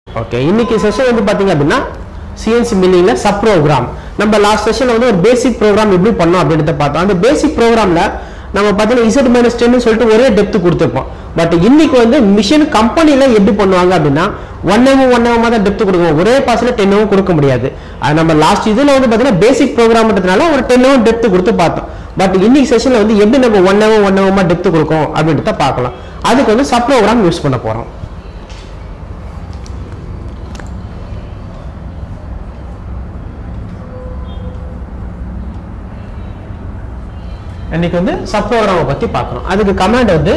okay இன்னைக்கு session வந்து பாத்தீங்க அப்படின்னா சிஎன்சி மில்லிங்ல சப் ப்ரோக்ராம் நம்ம லாஸ்ட் செஷன்ல வந்து ஒரு பேசிக் ப்ரோக்ராம் எப்படி பண்ணோம் அப்படின்றத பார்த்தோம் அந்த பேசிக் ப்ரோக்ராம்ல நம்ம பார்த்தீங்கன்னா இசட் மைனஸ் டென்னு சொல்லிட்டு ஒரே டெப்த் கொடுத்துருப்போம் பட் இன்னைக்கு வந்து மிஷின் கம்பெனில எப்படி பண்ணுவாங்க அப்படின்னா ஒன் எம் ஒன் எம் தான் டெப்த் கொடுக்கும் ஒரே பாஸ்ல டென் எம் கொடுக்க முடியாது அது நம்ம லாஸ்ட் இதுல வந்து பார்த்தீங்கன்னா பேசிக் ப்ரோக்ராம்ன்றதுனால ஒரு டென் எம் டெப்த் கொடுத்து பார்த்தோம் பட் இன்னைக்கு செஷன்ல வந்து எப்படி நம்ம one M one M depth கொடுக்கும் அப்படின்றத பார்க்கலாம் அதுக்கு வந்து சப் ப்ரோக்ராம் யூஸ் பண்ண போறோம் இன்னைக்கு வந்து சப் ப்ரோக்ராமை பத்தி பார்க்கணும் அதுக்கு கமாண்ட் வந்து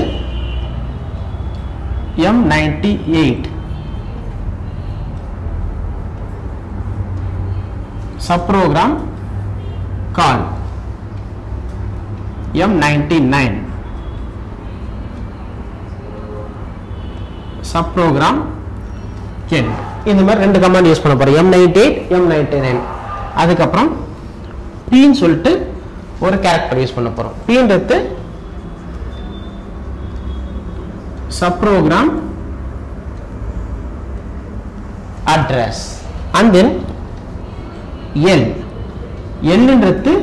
M ninety eight sub program call M ninety nine sub program என் இந்த மாதிரி ரெண்டு கமாண்ட் யூஸ் பண்ண போறோம் M ninety eight M ninety nine அதுக்கப்புறம் பின்னு சொல்லிட்டு ஒரு கேரக்டர் யூஸ் பண்ண போறோம் பின்றது sub program address and then L எல்ன்றது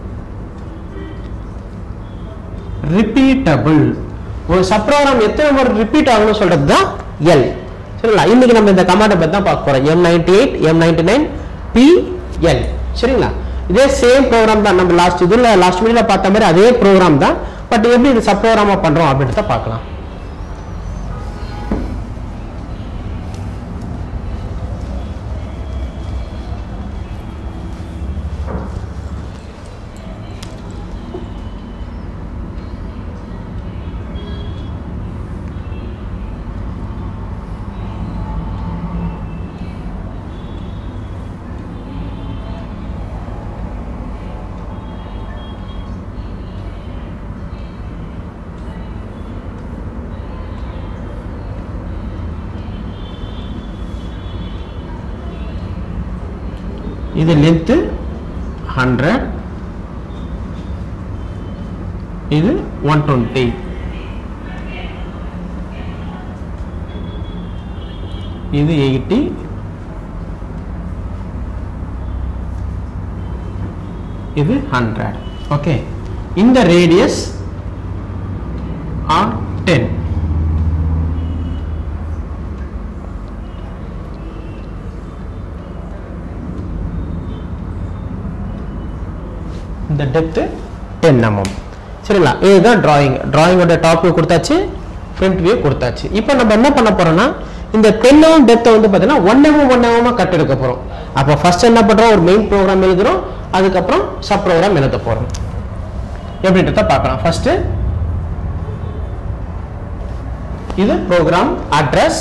ரிப்பீட்டபிள் ஒரு சப் ப்ரோக்ராம் எத்தனை முறை ரிப்பீட் ஆகணும்னு சொல்றது தான் எல் சரிங்களா இன்னைக்கு நம்ம இந்த கமாண்டை பத்தி தான் பார்க்க போறோம் M ninety eight M ninety nine P L சரிங்களா இதே சேம் ப்ரோக்ராம் தான் நம்ம லாஸ்ட் இதுல லாஸ்ட் வீடியோல பார்த்த மாதிரி அதே ப்ரோக்ராம் தான் பட் எப்படி இது சப் ப்ரோக்ராமா பண்றோம் அப்படின்றத பார்க்கலாம் இது லென்த்து ஹண்ட்ரட் இது ஒன் டுவெண்ட்டி இது எயிட்டி இது ஹண்ட்ரட் ஓகே இந்த ரேடியஸ் ஆர் டென் இந்த டெப்த்து டென் mm சரிங்களா இதுதான் டிராயிங் டிராயிங்கோட டாப் வியூ கொடுத்தாச்சு ஃப்ரண்ட் வியூ கொடுத்தாச்சு இப்போ நம்ம என்ன பண்ண போறோம்னா இந்த டென் எம் டெப்த்தை வந்து பார்த்தீங்கன்னா ஒன் எம் ஒன் எம்மா கட் எடுக்க போகிறோம் அப்போ ஃபர்ஸ்ட் என்ன பண்ணுறோம் ஒரு மெயின் ப்ரோக்ராம் எழுதுறோம் அதுக்கப்புறம் சப் ப்ரோக்ராம் எழுத போகிறோம் எப்படின்றத பார்க்கலாம் ஃபர்ஸ்ட் இது program address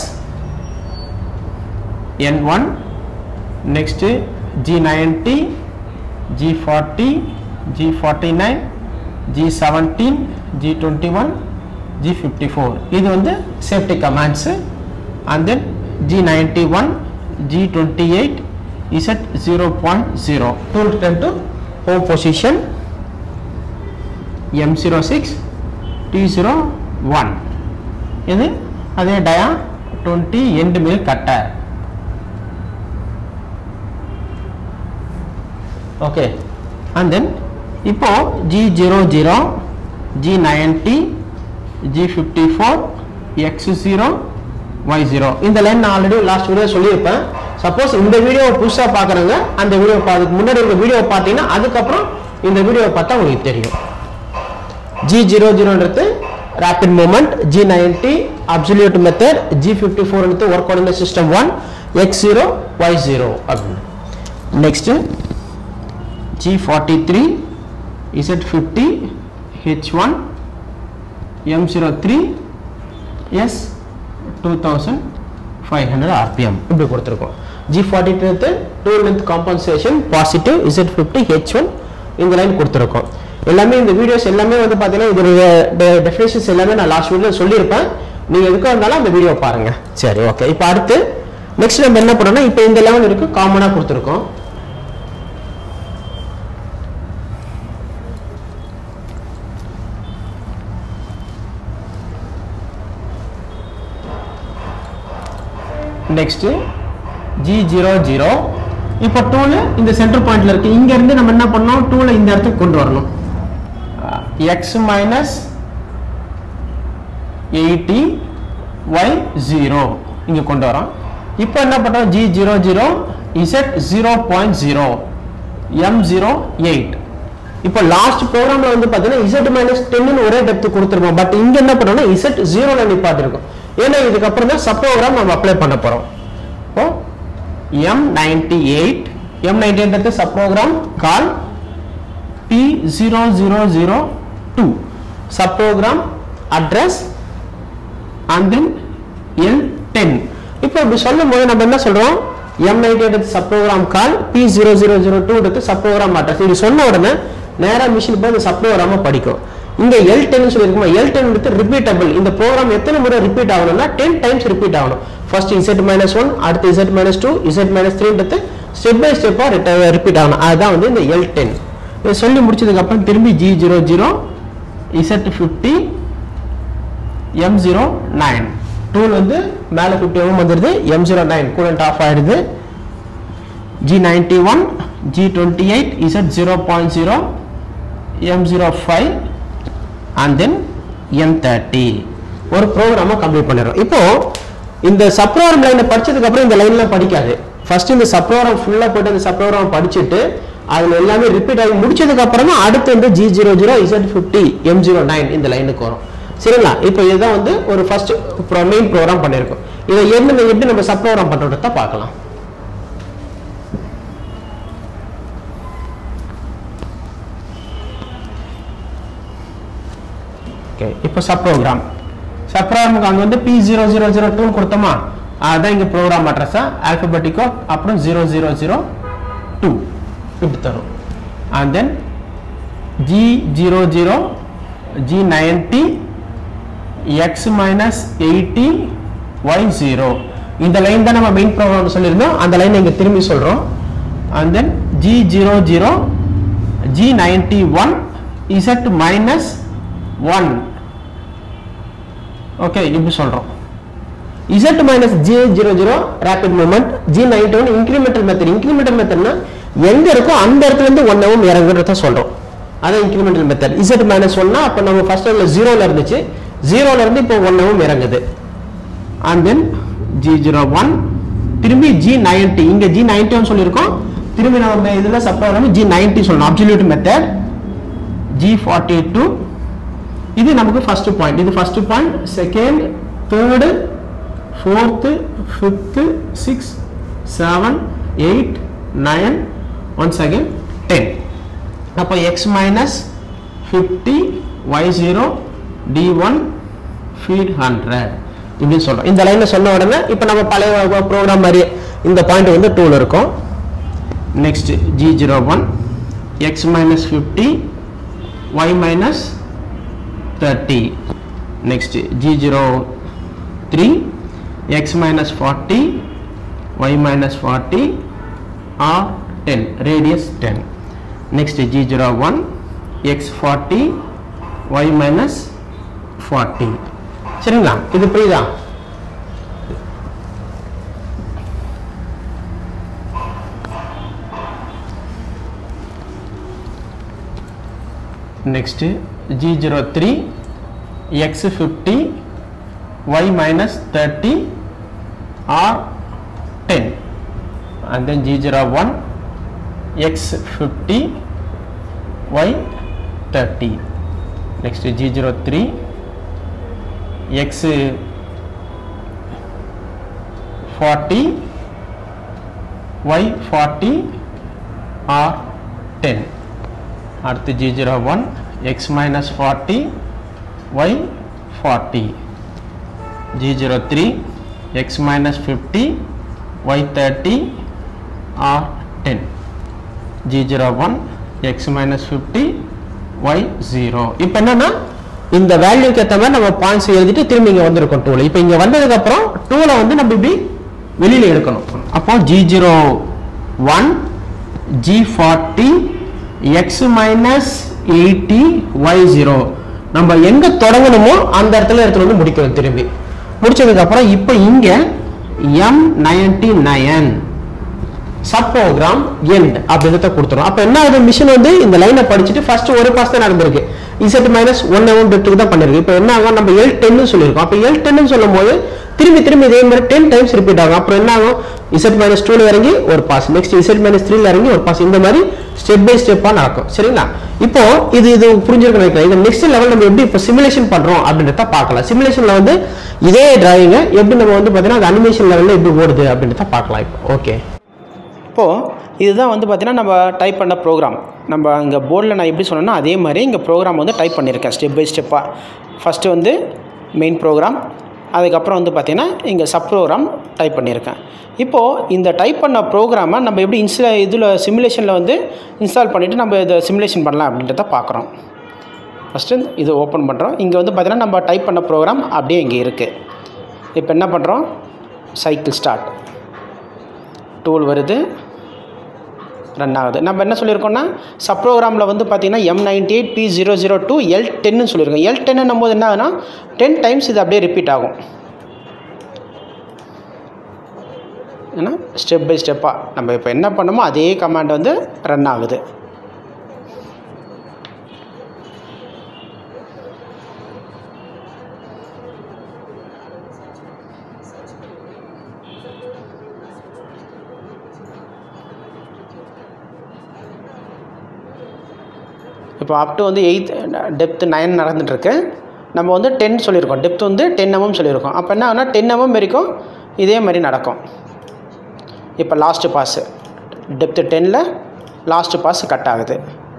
N one next G ninety G forty G forty nine G seventeen G twenty one G fifty four இது வந்து safety commands and then G ninety one G twenty eight Z zero point zero two ten to home position M zero six T zero one இது அதே dia twenty end mill cutter okay and then இப்போ G zero zero G ninety G fifty four X zero Y zero இந்த line நான் already last video சொல்லியிருப்பேன் suppose இந்த வீடியோவை புதுசாக பார்க்குறவங்க அந்த வீடியோ அதுக்கு முன்னாடி இருக்க வீடியோவை பார்த்தீங்கன்னா அதுக்கப்புறம் இந்த வீடியோவை பார்த்தா உங்களுக்கு தெரியும் ஜி ஜீரோ ஜீரோன்றது rapid movement G ninety absolute method G fifty ஃபோர்ன்றது ஒர்க் ஆன் இந்த system one X zero Y zero அப்படின்னு next G43 Z50 H1 M03 S 2500 RPM இப்படி கொடுத்துருக்கோம் G42 two length compensation positive Z50 H1 இந்த line கொடுத்துருக்கோம் எல்லாமே இந்த videos எல்லாமே வந்து பார்த்தீங்கன்னா இதோடைய டெஃபினேஷன்ஸ் எல்லாமே நான் லாஸ்ட் வீடியோ சொல்லியிருப்பேன் நீங்கள் எதுக்காக இருந்தாலும் அந்த வீடியோ பாருங்க சரி ஓகே இப்போ அடுத்து நெக்ஸ்ட் நம்ம என்ன பண்ணோம்னா இப்போ இந்த லெவல் இருக்கு காமனாக கொடுத்துருக்கோம் நெக்ஸ்ட் ஜி ஜீரோ ஜீரோ இப்போ டூல இந்த சென்டர் பாயிண்ட்ல இருக்கு இங்க இருந்து நம்ம என்ன பண்ணோம் டூல இந்த இடத்துக்கு கொண்டு வரணும் X minus eighty Y zero இங்க கொண்டு வரோம் இப்போ என்ன பண்றோம் G zero zero Z zero point zero M zero eight இப்போ லாஸ்ட் ப்ரோக்ராம்ல வந்து பார்த்தீங்கன்னா இசட் மைனஸ் டென்னு ஒரே டெப்த் கொடுத்துருப்போம் பட் இங்க என்ன பண்ணோம்னா இசட் ஜீரோல நிப்பாட்டிருக்கோம் ஏன்னா இதுக்கப்புறம் தான் சப் ப்ரோக்ராம் நம்ம அப்ளை பண்ண போறோம் இப்போ M ninety eight M ninety eight sub program call P zero zero zero two sub program address and then L10 இப்போ இப்படி சொல்லும் போது நம்ம என்ன சொல்றோம் M ninety eight sub program call P zero zero zero two எடுத்து sub program address இது சொன்ன உடனே நேரா மிஷின் போய் இந்த சப் ப்ரோக்ராம படிக்கும் இங்க எல் டென் சொல்லியிருக்குமா எல் டென் எடுத்து ரிப்பீட்டபிள் இந்த ப்ரோக்ராம் எத்தனை முறை ரிப்பீட் ஆகணும்னா டென் டைம்ஸ் ரிப்பீட் ஆகணும் ஃபர்ஸ்ட் இசட் மைனஸ் ஒன் அடுத்து Z minus two Z minus three எடுத்து ஸ்டெப் பை ஸ்டெப்பா ரிப்பீட் ஆகணும் அதுதான் வந்து இந்த எல் டென் இதை சொல்லி முடிச்சதுக்கு அப்புறம் திரும்பி G zero zero Z fifty M zero nine tool வந்து மேலே ஃபிஃப்டி எம் வந்துடுது M zero nine coolant off ஆயிடுது G ninety one G twenty eight Z zero point zero M zero five and then M thirty ஒரு ப்ரோக்ராமை complete பண்ணிடுறோம் இப்போ இந்த சப்ரோகிராம் லைனை படிச்சதுக்கு அப்புறம் இந்த லைன்லாம் படிக்காது ஃபர்ஸ்ட் இந்த சப்ரோகிராம் ஃபுல்லாக போயிட்டு அந்த சப்ரோகிராம் படிச்சுட்டு அதில் எல்லாமே ரிப்பீட் ஆகி முடிச்சதுக்கு அப்புறம் தான் அடுத்து வந்து G zero zero Z fifty M zero nine இந்த லைனுக்கு வரும் சரிங்களா இப்போ இதுதான் வந்து ஒரு ஃபர்ஸ்ட் மெயின் ப்ரோக்ராம் பண்ணியிருக்கோம் இதை என்ன எப்படி நம்ம சப் ப்ரோக்ராம் பண்ணுறத பார்க்கலாம் ஓகே இப்போ சப் ப்ரோக்ராம் சப் ப்ரோக்ராமுக்கு அங்கே வந்து பி ஜீரோ ஜீரோ ஜீரோ டூன்னு கொடுத்தோமா அதுதான் இங்கே ப்ரோக்ராம் அட்ரஸா ஆல்பபெட்டிக்கோ அப்புறம் ஜீரோ ஜீரோ ஜீரோ டூ இப்படி தரும் and then G zero zero G ninety X minus eighty Y zero இந்த லைன் தான் நம்ம மெயின் ப்ரோக்ராம் சொல்லியிருந்தோம் அந்த லைன் இங்கே திரும்பி சொல்கிறோம் and then G zero zero G ninety one Z minus one okay இப்படி சொல்கிறோம் Z minus G zero zero rapid movement G ninety one incremental method incremental மெத்தட்னா எங்க இருக்கோ அந்த இடத்துல இருந்து ஒன்னவும் இறங்குறத சொல்றோம் அதான் இன்க்ரிமெண்டல் மெத்தட் இசட் மைனஸ் ஒன்னா அப்போ நம்ம ஃபர்ஸ்ட் ஜீரோல இருந்துச்சு ஜீரோல இருந்து இப்போ ஒன்னவும் இறங்குது and then G zero one திரும்பி ஜி நைன்டி இங்க ஜி நைன்டி ஒன் சொல்லியிருக்கோம் திரும்பி நம்ம இதுல சப்ளை ஜி நைன்டி சொல்லணும் absolute method G forty two இது நமக்கு ஃபர்ஸ்ட் பாயிண்ட் இது first point second third fourth fifth six seven eight nine once again ten அப்போ X minus fifty Y zero T one feed hundred இப்படின்னு சொல்கிறோம் இந்த லைனில் சொன்ன உடனே இப்போ நம்ம பழைய ப்ரோக்ராம் மாதிரி இந்த பாயிண்ட் வந்து டூவில் இருக்கும் next G zero one X minus fifty Y minus thirty next G zero three X minus forty Y minus forty R ten radius ten next g01 x40 y minus 40 சரிங்களா இது புரியுதா next g03 x50 y minus 30 or 10 and then g01 x50 y 30 next g03 x 40 y 40 or 10 அடுத்து g01 x minus 40 y 40 g03 x minus 50 y 30 or 10 g01 x minus 50 y 0 இப்போ என்னன்னா இந்த வேல்யூக்கு ஏற்ற மாதிரி நம்ம பாயிண்ட்ஸ் எழுதிட்டு திரும்பி இங்க வந்திருக்கோம் டூல இப்போ இங்க வந்ததுக்கு அப்புறம் டூல வந்து நம்ம இப்படி வெளியில எடுக்கணும் அப்போ G zero one G forty X minus eighty Y zero நம்ம எங்க தொடங்கணுமோ அந்த இடத்துல இடத்துல வந்து முடிக்கணும் திரும்பி முடிச்சதுக்கு அப்புறம் இப்போ இங்க M ninety nine sub program end அப்படின்றத கொடுத்துரும் அப்போ என்ன ஆகுது மிஷின் வந்து இந்த லைனை படிச்சுட்டு ஃபர்ஸ்ட் ஒரு பாஸ் தான் நடந்திருக்கு இசட் மைனஸ் ஒன் எம் டெப்த்துக்கு தான் பண்ணிருக்கு இப்போ என்ன ஆகும் நம்ம எல் டென்னு சொல்லியிருக்கோம் அப்போ எல் டென்னு சொல்லும் போது திரும்பி திரும்பி இதே மாதிரி டென் டைம்ஸ் ரிப்பீட் ஆகும் அப்புறம் என்ன ஆகும் இசட் மைனஸ் டூல இறங்கி ஒரு பாஸ் நெக்ஸ்ட் இசட் மைனஸ் த்ரீல இறங்கி ஒரு பாஸ் இந்த மாதிரி ஸ்டெப் பை ஸ்டெப்பாக நடக்கும் சரிங்களா இப்போ இது இது புரிஞ்சிருக்க நினைக்கிறேன் இந்த நெக்ஸ்ட் லெவல் நம்ம எப்படி இப்போ சிமுலேஷன் பண்றோம் அப்படின்றத பார்க்கலாம் சிமுலேஷன்ல வந்து இதே டிராயிங்கை எப்படி நம்ம வந்து பார்த்தீங்கன்னா அது அனிமேஷன் லெவலில் எப்படி ஓடுது அப்படின்றத பார்க்கலாம் இப்போ ஓகே இப்போது இதுதான் வந்து பார்த்திங்கன்னா நம்ம டைப் பண்ண ப்ரோக்ராம் நம்ம இங்கே போர்டில் நான் எப்படி சொன்னேனோ அதே மாதிரி இங்கே ப்ரோக்ராம் வந்து டைப் பண்ணியிருக்கேன் ஸ்டெப் பை ஸ்டெப்பாக ஃபஸ்ட்டு வந்து மெயின் ப்ரோக்ராம் அதுக்கப்புறம் வந்து பார்த்திங்கன்னா இங்கே சப் ப்ரோக்ராம் டைப் பண்ணியிருக்கேன் இப்போது இந்த டைப் பண்ண ப்ரோக்ராமை நம்ம எப்படி இன்ஸ்டா இதில் சிமுலேஷனில் வந்து இன்ஸ்டால் பண்ணிவிட்டு நம்ம இதை சிமுலேஷன் பண்ணலாம் அப்படின்றத பார்க்குறோம் ஃபஸ்ட்டு இது ஓப்பன் பண்ணுறோம் இங்கே வந்து பார்த்திங்கன்னா நம்ம டைப் பண்ண ப்ரோக்ராம் அப்படியே இங்கே இருக்குது இப்போ என்ன பண்ணுறோம் சைக்கிள் ஸ்டார்ட் டூல் வருது ரன் ஆகுது நம்ம என்ன சொல்லியிருக்கோம்னா சப் ப்ரோக்ராமில் வந்து பார்த்தீங்கன்னா M ninety eight P zero zero two L டென்னு சொல்லியிருக்கோம் எல் டென்னும் போது என்ன ஆகுனா டென் டைம்ஸ் இது அப்படியே ரிப்பீட் ஆகும் ஏன்னா ஸ்டெப் பை ஸ்டெப்பாக நம்ம இப்போ என்ன பண்ணமோ அதே கமாண்ட் வந்து ரன் ஆகுது இப்போ அப் டு வந்து எயித் டெப்த் நைன் நடந்துட்டுருக்கு நம்ம வந்து டென் சொல்லியிருக்கோம் டெப்த் வந்து டென் எம்எம் சொல்லியிருக்கோம் அப்போ என்ன ஆகுனா டென் எம்எம் வரைக்கும் இதே மாதிரி நடக்கும் இப்போ லாஸ்ட்டு பாஸு டெப்த்து டென்னில் லாஸ்ட்டு பாஸ் கட் ஆகுது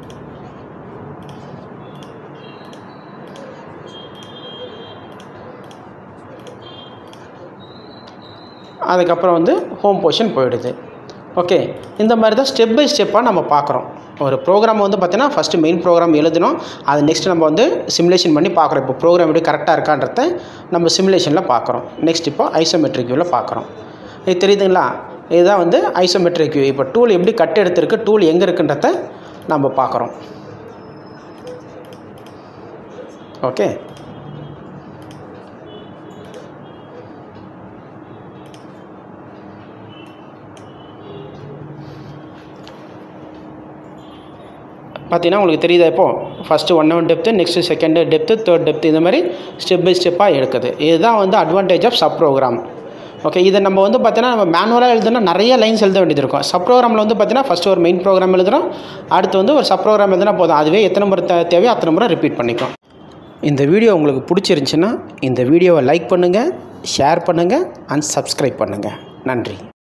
அதுக்கப்புறம் வந்து ஹோம் பொசிஷன் போயிடுது ஓகே இந்த மாதிரி தான் ஸ்டெப் பை ஸ்டெப்பாக நம்ம பார்க்குறோம் ஒரு ப்ரோக்ராம் வந்து பார்த்தீங்கன்னா ஃபஸ்ட்டு மெயின் ப்ரோக்ராம் எழுதணும் அது நெக்ஸ்ட் நம்ம வந்து சிமுலேஷன் பண்ணி பார்க்குறோம் இப்போ ப்ரோக்ராம் எப்படி கரெக்டாக இருக்கான்றத நம்ம சிமுலேஷனில் பார்க்குறோம் நெக்ஸ்ட் இப்போ ஐசோமெட்ரிக் வியூவில் பார்க்குறோம் இது தெரியுதுங்களா இதுதான் வந்து ஐசோமெட்ரிக் வியூ இப்போ டூல் எப்படி கட் எடுத்திருக்கு டூல் எங்கே இருக்குன்றத நம்ம பார்க்குறோம் ஓகே பார்த்தீங்கன்னா உங்களுக்கு தெரியுதா இப்போ first one one depth next second depth third depth இந்த மாதிரி ஸ்டெப் பை ஸ்டெப்பாக எடுக்குது இதுதான் வந்து advantage of sub program okay இதை நம்ம வந்து பார்த்தீங்கன்னா நம்ம மேனுவலாக எழுதுனா நிறைய லைன்ஸ் எழுத வேண்டியது இருக்கும் சப் ப்ரோக்ராமில் வந்து பார்த்தீங்கன்னா ஃபஸ்ட்டு ஒரு மெயின் ப்ரோக்ராம் எழுதுகிறோம் அடுத்து வந்து ஒரு சப் ப்ரோக்ராம் எழுதுனா போதும் அதுவே எத்தனை முறை தே- தேவையோ அத்தனை முறை ரிப்பீட் பண்ணிக்கும் இந்த வீடியோ உங்களுக்கு பிடிச்சிருந்துச்சுன்னா இந்த வீடியோவை லைக் பண்ணுங்கள் ஷேர் பண்ணுங்கள் அண்ட் சப்ஸ்கிரைப் பண்ணுங்கள் நன்றி